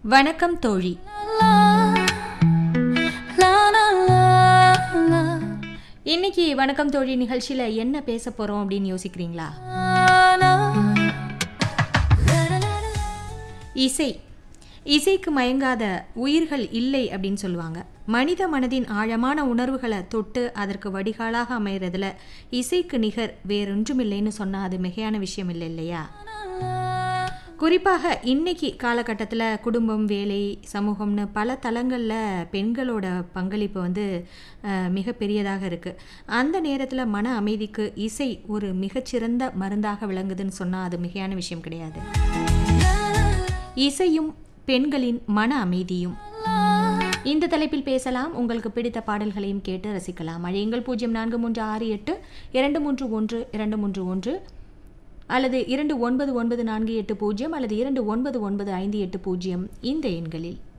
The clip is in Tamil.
வணக்கம் தோழி இன்னைக்கு வணக்கம் தோழி நிகழ்ச்சியில என்ன பேச போறோம் அப்படின்னு யோசிக்கிறீங்களா இசை இசைக்கு மயங்காத உயிர்கள் இல்லை அப்படின்னு சொல்லுவாங்க மனித மனதின் ஆழமான உணர்வுகளை தொட்டு அதற்கு வடிகாலாக அமையறதுல இசைக்கு நிகர் வேறொன்றுமில்லைன்னு சொன்னா அது மிகையான விஷயம் இல்லை இல்லையா குறிப்பாக இன்னைக்கு காலகட்டத்தில் குடும்பம் வேலை சமூகம்னு பல தளங்களில் பெண்களோட பங்களிப்பு வந்து அஹ், மிக பெரியதாக இருக்குது அந்த நேரத்தில் மன அமைதிக்கு இசை ஒரு மிகச்சிறந்த மருந்தாக விளங்குதுன்னு சொன்னால் அது மிகையான விஷயம் கிடையாது இசையும் பெண்களின் மன அமைதியும் இந்த தலைப்பில் பேசலாம் உங்களுக்கு பிடித்த பாடல்களையும் கேட்டு ரசிக்கலாம் அழையுங்கள் பூஜ்ஜியம் நான்கு மூன்று ஆறு எட்டு இரண்டு மூன்று ஒன்று இரண்டு மூன்று ஒன்று அல்லது இரண்டு ஒன்பது ஒன்பது நான்கு எட்டு பூஜ்ஜியம் அல்லது இரண்டு ஒன்பது ஒன்பது ஐந்து எட்டு பூஜ்ஜியம் இந்த எண்களில்